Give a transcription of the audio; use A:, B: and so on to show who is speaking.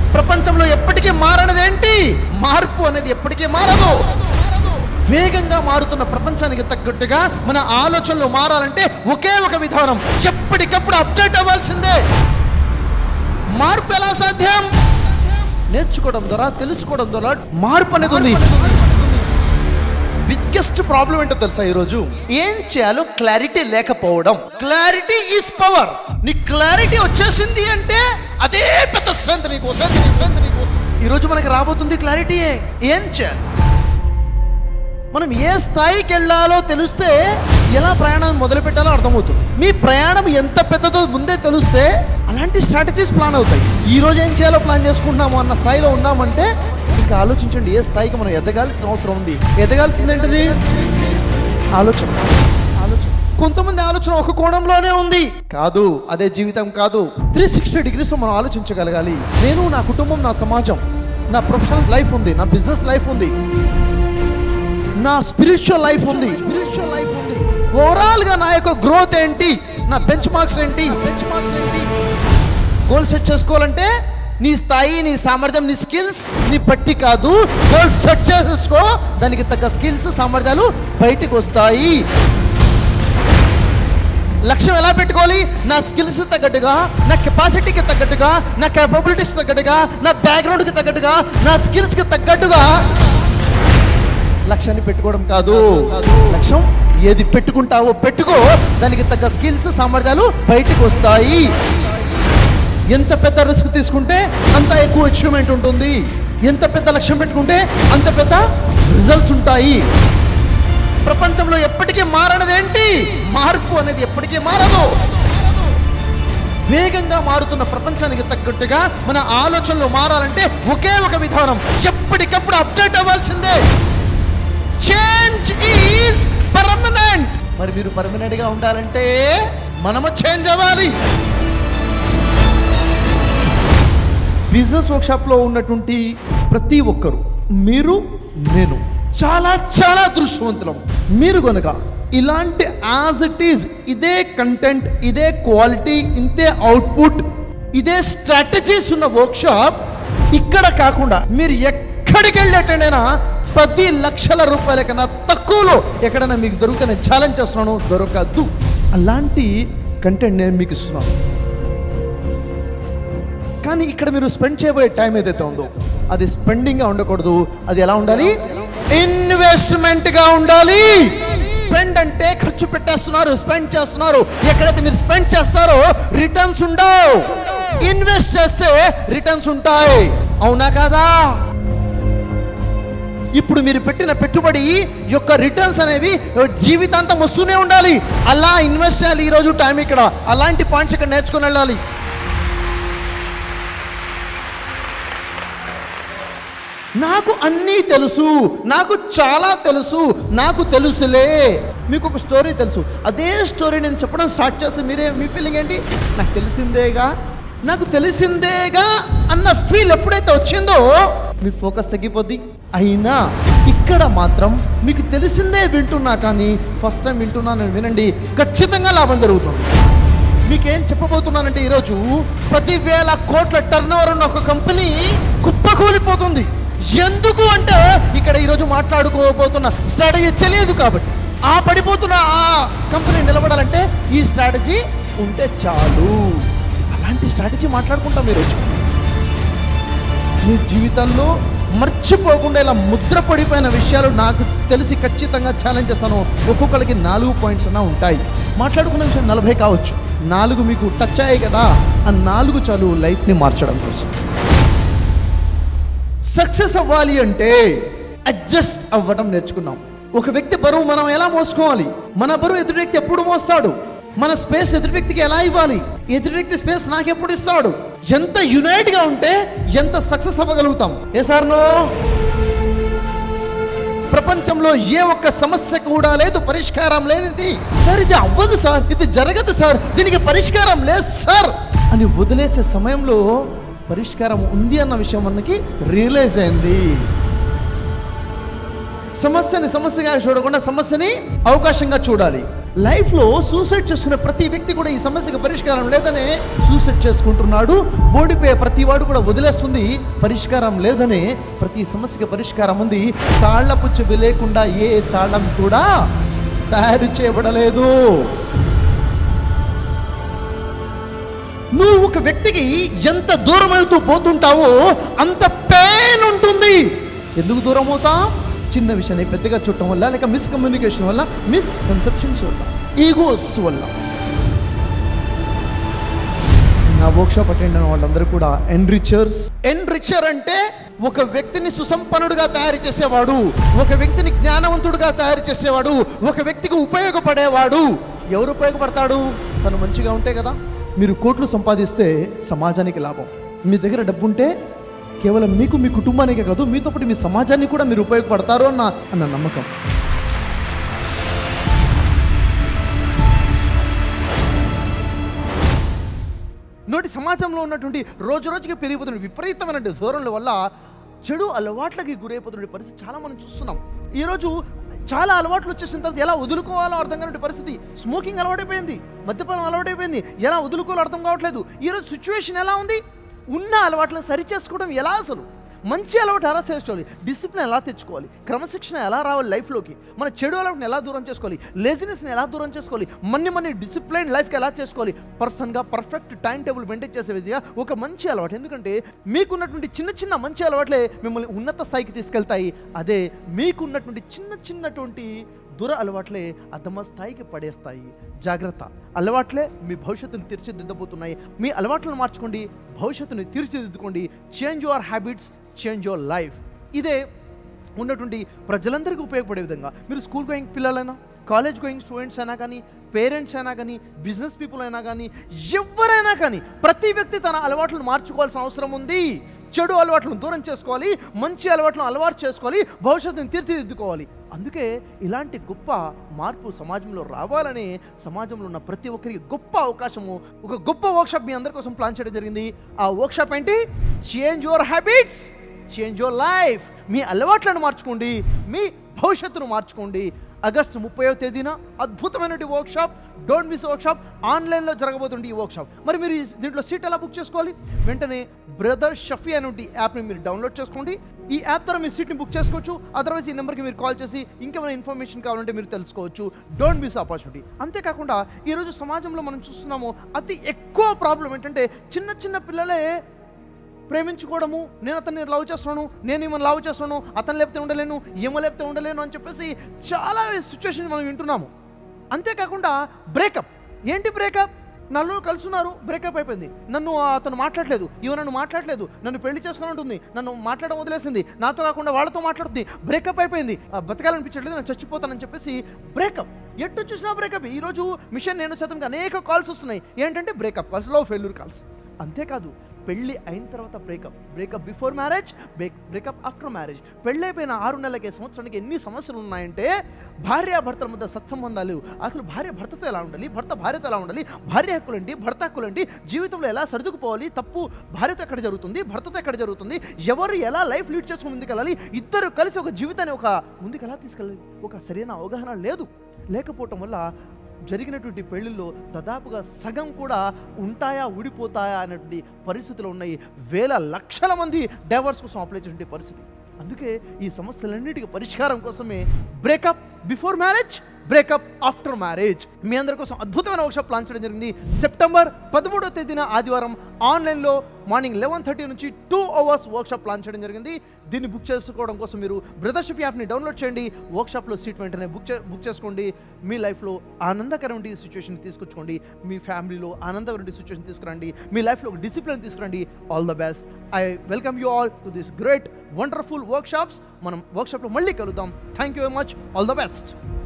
A: ప్రపంచంలో ఎప్పటికీ మారనిది ఏంటి మార్పు అనేది ఎప్పటికీ మారదు వేగంగా మారుతున్న ప్రపంచానికి తగ్గట్టుగా మన ఆలోచనలు మారాలంటే ఒకే ఒక విధానం ఎప్పటికప్పుడు అప్డేట్ అవ్వాల్సిందే మార్పు ఎలా సాధ్యం నేర్చుకోవడం ద్వారా తెలుసుకోవడం ద్వారా మార్పు అనేది ఉంది బిగ్గెస్ట్ ప్రాబ్లం ఏంటో తెలుసా ఈరోజు ఏం చేయాలో క్లారిటీ లేకపోవడం క్లారిటీ ఈజ్ పవర్ నీ క్లారిటీ వచ్చేసింది అంటే అదే పెద్ద స్ట్రెంత్ నీకు స్ట్రెంత్ నీకు స్ట్రెంత్ నీకు ఈరోజు మనకి రాబోతుంది క్లారిటీయే ఏం చేయాలి మనం ఏ స్థాయికి వెళ్ళాలో తెలిస్తే ఎలా ప్రయాణం మొదలు పెట్టాలో అర్థమవుతుంది మీ ప్రయాణం ఎంత పెద్దదో ముందే తెలిస్తే అలాంటి స్ట్రాటజీస్ ప్లాన్ అవుతాయి ఈ రోజు ఏం చేయాలో ప్లాన్ చేసుకుంటున్నాము అన్న స్థాయిలో ఉన్నామంటే ఇంకా ఆలోచించండి ఏ స్థాయికి మనం ఎదగాల్సిన అవసరం ఉంది ఎదగాల్సింది ఏంటిది ఆలోచన ఆలోచన కొంతమంది ఆలోచన ఒక కోణంలోనే ఉంది కాదు అదే జీవితం కాదు త్రీ సిక్స్టీ డిగ్రీస్ మనం ఆలోచించగలగాలి నేను నా కుటుంబం నా సమాజం నా ప్రొఫెషనల్ లైఫ్ ఉంది నా బిజినెస్ లైఫ్ ఉంది నా స్పిరిచువల్ లైఫ్ ఉంది స్పిరిచువల్ లైఫ్ ఉంది ఓవరాల్ గా నా యొక్క గ్రోత్ ఏంటి నా బెంచ్ మార్క్స్ ఏంటి బెంచ్ మార్క్స్ ఏంటి గోల్ సెట్ చేసుకోవాలంటే నీ స్థాయి నీ సామర్థ్యం నీ స్కిల్స్ నీ పట్టి కాదు గోల్ సెట్ చేసేసుకో దానికి తగ్గ స్కిల్స్ సామర్థ్యాలు బయటికి వస్తాయి లక్ష్యం ఎలా పెట్టుకోవాలి నా స్కిల్స్ తగ్గట్టుగా నా కెపాసిటీకి తగ్గట్టుగా నా కేపబిలిటీస్ తగ్గట్టుగా నా బ్యాక్గ్రౌండ్కి తగ్గట్టుగా నా స్కిల్స్కి తగ్గట్టుగా లక్ష్యాన్ని పెట్టుకోవడం కాదు లక్ష్యం ఏది పెట్టుకుంటావో పెట్టుకో దానికి తగ్గ స్కిల్స్ సామర్థ్యాలు బయటికి వస్తాయి ఎంత పెద్ద రిస్క్ తీసుకుంటే అంత ఎక్కువ అచీవ్మెంట్ ఉంటుంది ఎంత పెద్ద లక్ష్యం పెట్టుకుంటే అంత పెద్ద రిజల్ట్స్ ఉంటాయి ప్రపంచంలో ఎప్పటికీ మారనిది ఏంటి మార్పు అనేది ఎప్పటికీ మారదు వేగంగా మారుతున్న ప్రపంచానికి తగ్గట్టుగా మన ఆలోచనలు మారాలంటే ఒకే ఒక విధానం ఎప్పటికప్పుడు అప్డేట్ అవ్వాల్సిందే చేంజ్ ఈజ్ పర్మనెంట్ మరి మీరు పర్మనెంట్ గా ఉండాలంటే మనము చేంజ్ అవ్వాలి బిజినెస్ వర్క్షాప్ లో ఉన్నటువంటి ప్రతి ఒక్కరు మీరు నేను చాలా చాలా దృశ్యవంతులం మీరు గనుక ఇలాంటి యాజ్ ఇట్ ఈజ్ ఇదే కంటెంట్ ఇదే క్వాలిటీ ఇంతే అవుట్పుట్ ఇదే స్ట్రాటజీస్ ఉన్న వర్క్షాప్ ఇక్కడ కాకుండా మీరు ఎక్కడికి వెళ్ళి అటెండ్ అయినా పది లక్షల రూపాయల కన్నా తక్కువలో ఎక్కడైనా మీకు దొరికితే నేను ఛాలెంజ్ చేస్తున్నాను దొరకద్దు అలాంటి కంటెంట్ నేను మీకు ఇస్తున్నాను కానీ ఇక్కడ మీరు స్పెండ్ చేయబోయే టైం ఏదైతే ఉందో అది స్పెండింగ్ గా ఉండకూడదు అది ఎలా ఉండాలి ఇన్వెస్ట్మెంట్ గా ఉండాలి స్పెండ్ అంటే ఖర్చు పెట్టేస్తున్నారు స్పెండ్ చేస్తున్నారు ఎక్కడైతే మీరు స్పెండ్ చేస్తారో రిటర్న్స్ ఉండవు ఇన్వెస్ట్ చేస్తే రిటర్న్స్ ఉంటాయి అవునా కాదా ఇప్పుడు మీరు పెట్టిన పెట్టుబడి యొక్క రిటర్న్స్ అనేవి జీవితాంతం వస్తూనే ఉండాలి అలా ఇన్వెస్ట్ చేయాలి ఈ రోజు టైం ఇక్కడ అలాంటి పాయింట్స్ ఇక్కడ నేర్చుకుని వెళ్ళాలి నాకు అన్నీ తెలుసు నాకు చాలా తెలుసు నాకు తెలుసులే మీకు ఒక స్టోరీ తెలుసు అదే స్టోరీ నేను చెప్పడం స్టార్ట్ చేస్తే మీరే మీ ఫీలింగ్ ఏంటి నాకు తెలిసిందేగా నాకు తెలిసిందేగా అన్న ఫీల్ ఎప్పుడైతే వచ్చిందో మీ ఫోకస్ తగ్గిపోద్ది అయినా ఇక్కడ మాత్రం మీకు తెలిసిందే వింటున్నా కానీ ఫస్ట్ టైం వింటున్నానని వినండి ఖచ్చితంగా లాభం జరుగుతుంది మీకేం చెప్పబోతున్నానంటే ఈరోజు పదివేల కోట్ల టర్న్ ఓవర్ ఉన్న ఒక కంపెనీ కుప్పకూలిపోతుంది ఎందుకు అంటే ఇక్కడ ఈరోజు మాట్లాడుకోబోతున్న స్ట్రాటజీ తెలియదు కాబట్టి ఆ పడిపోతున్న ఆ కంపెనీ నిలబడాలంటే ఈ స్ట్రాటజీ ఉంటే చాలు అలాంటి స్ట్రాటజీ మాట్లాడుకుంటాం ఈరోజు మీ జీవితంలో మర్చిపోకుండా ఇలా ముద్ర పడిపోయిన విషయాలు నాకు తెలిసి ఖచ్చితంగా ఛాలెంజ్ చేస్తాను ఒక్కొక్కరికి నాలుగు పాయింట్స్ అన్నా ఉంటాయి మాట్లాడుకున్న విషయం నలభై కావచ్చు నాలుగు మీకు టచ్ అయ్యాయి కదా ఆ నాలుగు చాలు లైఫ్ని మార్చడం కోసం సక్సెస్ అవ్వాలి అంటే అడ్జస్ట్ అవ్వడం నేర్చుకున్నాం ఒక వ్యక్తి బరువు మనం ఎలా మోసుకోవాలి మన బరువు ఎదుటి వ్యక్తి ఎప్పుడు మోస్తాడు మన స్పేస్ ఎదుటి వ్యక్తికి ఎలా ఇవ్వాలి ఎదుటి వ్యక్తి స్పేస్ నాకు ఎప్పుడు ఇస్తాడు ఎంత యునైట్ గా ఉంటే ఎంత సక్సెస్ అవ్వగలుగుతాం ఏ సార్ నో ప్రపంచంలో ఏ ఒక్క సమస్య కూడా లేదు పరిష్కారం లేనిది సార్ ఇది అవ్వదు సార్ ఇది జరగదు సార్ దీనికి పరిష్కారం లేదు సార్ అని వదిలేసే సమయంలో పరిష్కారం ఉంది అన్న విషయం మనకి రియలైజ్ అయింది సమస్యని సమస్యగా చూడకుండా సమస్యని అవకాశంగా చూడాలి లైఫ్లో సూసైడ్ చేసుకునే ప్రతి వ్యక్తి కూడా ఈ సమస్యకి పరిష్కారం లేదనే సూసైడ్ చేసుకుంటున్నాడు ఓడిపోయే ప్రతి వాడు కూడా వదిలేస్తుంది పరిష్కారం లేదనే ప్రతి సమస్యకి పరిష్కారం ఉంది తాళ్లపు చెవి లేకుండా ఏ తాళం కూడా తయారు చేయబడలేదు నువ్వు ఒక వ్యక్తికి ఎంత దూరం అవుతూ పోతుంటావో అంత పెయిన్ ఉంటుంది ఎందుకు దూరం అవుతా చిన్న విషయాన్ని పెద్దగా చూడటం వల్ల లేక మిస్కమ్యూనికేషన్ వల్ల మిస్కన్సెప్షన్స్ వల్ల ఈగోస్ వల్ల నా వర్క్షాప్ అటెండ్ అయిన వాళ్ళందరూ కూడా ఎన్రిచర్స్ ఎన్రిచర్ అంటే ఒక వ్యక్తిని సుసంపన్నుడుగా తయారు చేసేవాడు ఒక వ్యక్తిని జ్ఞానవంతుడుగా తయారు చేసేవాడు ఒక వ్యక్తికి ఉపయోగపడేవాడు ఎవరు ఉపయోగపడతాడు తను మంచిగా ఉంటే కదా మీరు కోట్లు సంపాదిస్తే సమాజానికి లాభం మీ దగ్గర డబ్బు ఉంటే కేవలం మీకు మీ కుటుంబానికే కాదు మీతో పాటు మీ సమాజాన్ని కూడా మీరు ఉపయోగపడతారు అన్న అన్న నమ్మకం నోటి సమాజంలో ఉన్నటువంటి రోజు రోజుకి పెరిగిపోతున్న విపరీతమైన ధోరణుల వల్ల చెడు అలవాట్లకి గురైపోతున్న పరిస్థితి చాలా మనం చూస్తున్నాం ఈరోజు చాలా అలవాట్లు వచ్చేసిన తర్వాత ఎలా వదులుకోవాలో అర్థం కాని పరిస్థితి స్మోకింగ్ అలవాటైపోయింది మద్యపానం అలవాటైపోయింది ఎలా వదులుకోవాలో అర్థం కావట్లేదు ఈరోజు సిచ్యువేషన్ ఎలా ఉంది ఉన్న అలవాట్లను సరి చేసుకోవడం ఎలా అసలు మంచి అలవాటు ఎలా చేసుకోవాలి డిసిప్లిన్ ఎలా తెచ్చుకోవాలి క్రమశిక్షణ ఎలా రావాలి లైఫ్లోకి మన చెడు అలవాటుని ఎలా దూరం చేసుకోవాలి లేజినెస్ని ఎలా దూరం చేసుకోవాలి మన్ని మన్ని డిసిప్లైన్ లైఫ్కి ఎలా చేసుకోవాలి పర్సన్గా పర్ఫెక్ట్ టైం టేబుల్ మెయింటైన్ చేసే విధంగా ఒక మంచి అలవాటు ఎందుకంటే మీకున్నటువంటి చిన్న చిన్న మంచి అలవాట్లే మిమ్మల్ని ఉన్నత స్థాయికి తీసుకెళ్తాయి అదే మీకున్నటువంటి చిన్న చిన్నటువంటి దుర అలవాట్లే అధమ స్థాయికి పడేస్తాయి జాగ్రత్త అలవాట్లే మీ భవిష్యత్తును తీర్చిదిద్దబోతున్నాయి మీ అలవాట్లను మార్చుకోండి భవిష్యత్తుని తీర్చిదిద్దుకోండి change your habits change your life ఇదే ఉన్నటువంటి ప్రజలందరికీ ఉపయోగపడే విధంగా మీరు స్కూల్ గోయింగ్ పిల్లలైనా కాలేజ్ గోయింగ్ స్టూడెంట్స్ అయినా కానీ పేరెంట్స్ అయినా కానీ బిజినెస్ పీపుల్ అయినా కానీ ఎవరైనా కానీ ప్రతి వ్యక్తి తన అలవాట్లను మార్చుకోవాల్సిన అవసరం ఉంది చెడు అలవాట్లను దూరం చేసుకోవాలి మంచి అలవాట్లను అలవాటు చేసుకోవాలి భవిష్యత్తుని తీర్చిదిద్దుకోవాలి అందుకే ఇలాంటి గొప్ప మార్పు సమాజంలో రావాలని సమాజంలో ఉన్న ప్రతి ఒక్కరికి గొప్ప అవకాశము ఒక గొప్ప వర్క్షాప్ మీ అందరి కోసం ప్లాన్ చేయడం జరిగింది ఆ వర్క్షాప్ ఏంటి change your habits change your life మీ అలవాట్లను మార్చుకోండి మీ భవిష్యత్తును మార్చుకోండి ఆగస్టు ముప్పైవ తేదీన అద్భుతమైనటువంటి వర్క్షాప్ డోంట్ మిస్ వర్క్షాప్ ఆన్లైన్లో జరగబోతుంది ఈ వర్క్షాప్ మరి మీరు ఈ- దీంట్లో సీట్ ఎలా బుక్ చేసుకోవాలి వెంటనే బ్రదర్ షఫీ అనేటువంటి యాప్ని మీరు డౌన్లోడ్ చేసుకోండి ఈ యాప్ ద్వారా మీ సీట్ని బుక్ చేసుకోవచ్చు అదర్వైజ్ ఈ నెంబర్కి మీరు కాల్ చేసి ఇంకేమైనా ఇన్ఫర్మేషన్ కావాలంటే మీరు తెలుసుకోవచ్చు డోంట్ మిస్ ఆపర్చునిటీ అంతేకాకుండా ఈరోజు సమాజంలో మనం చూస్తున్నాము అతి ఎక్కువ ప్రాబ్లం ఏంటంటే చిన్న చిన్న పిల్లలే ప్రేమించుకోవడము నేను అతన్ని లవ్ చేస్తున్నాను నేను ఈమెను లవ్ చేస్తున్నాను అతను లేపితే ఉండలేను ఈమె లేపితే ఉండలేను అని చెప్పేసి చాలా సిచ్యువేషన్ మనం వింటున్నాము అంతేకాకుండా బ్రేకప్ ఏంటి బ్రేకప్ నలుగురు కలుసున్నారు బ్రేకప్ అయిపోయింది నన్ను అతను మాట్లాడలేదు ఇవ నన్ను మాట్లాడలేదు నన్ను పెళ్లి చేసుకుని ఉంటుంది నన్ను మాట్లాడడం వదిలేసింది నాతో కాకుండా వాళ్ళతో మాట్లాడుతుంది బ్రేకప్ అయిపోయింది ఆ, బతకాలనిపించట్లేదు నేను చచ్చిపోతానని చెప్పేసి బ్రేకప్ ఎటు చూసినా బ్రేకప్ ఈరోజు మిషన్ నేను శాతంగా అనేక కాల్స్ వస్తున్నాయి ఏంటంటే breakup calls love failure calls అంతేకాదు పెళ్ళి అయిన తర్వాత breakup breakup before marriage breakup after marriage పెళ్ళి అయిపోయిన ఆరు నెలలకి సంవత్సరానికి ఎన్ని సమస్యలు ఉన్నాయంటే భార్య భర్తల మధ్య సత్సంబంధాలు అసలు భార్య భర్తతో ఎలా ఉండాలి భర్త భార్యతో ఎలా ఉండాలి భార్య హక్కులేంటి భర్త హక్కులేంటి జీవితంలో ఎలా సర్దుకుపోవాలి తప్పు భార్యతో ఎక్కడ జరుగుతుంది భర్తతో ఎక్కడ జరుగుతుంది ఎవరు ఎలా లైఫ్ లీడ్ చేసుకుని ముందుకెళ్ళాలి ఇద్దరు కలిసి ఒక జీవితాన్ని ఒక ముందుకు ఎలా తీసుకెళ్ళాలి ఒక సరైన అవగాహన లేదు లేకపోవటం వల్ల జరిగినటువంటి పెళ్ళిళ్ళు దాదాపుగా సగం కూడా ఉంటాయా ఊడిపోతాయా అనేటువంటి పరిస్థితులు ఉన్నాయి వేల లక్షల మంది డైవర్స్ కోసం అప్లై చేసే పరిస్థితి అందుకే ఈ సమస్యలన్నిటికీ పరిష్కారం కోసమే breakup before marriage breakup after marriage మీ అందరి కోసం అద్భుతమైన వర్క్షాప్ ప్లాన్ చేయడం జరిగింది సెప్టెంబర్ పదమూడో తేదీన ఆదివారం ఆన్లైన్లో మార్నింగ్ లెవెన్ థర్టీ నుంచి టూ అవర్స్ వర్క్షాప్ ప్లాన్ చేయడం జరిగింది దీన్ని బుక్ చేసుకోవడం కోసం మీరు బ్రదర్షిప్ యాప్ని డౌన్లోడ్ చేయండి వర్క్షాప్లో సీట్ వెంటనే బుక్ చే బుక్ చేసుకోండి మీ లైఫ్లో ఆనందకరమైన సిచ్యువేషన్ తీసుకొచ్చుకోండి మీ ఫ్యామిలీలో ఆనందకరమైన సిచ్యువేషన్ తీసుకురండి మీ లైఫ్లో ఒక డిసిప్లిన్ తీసుకురండి all the best I welcome you all to this great wonderful workshops మనం వర్క్షాప్లో మళ్ళీ కలుద్దాం thank you very much all the best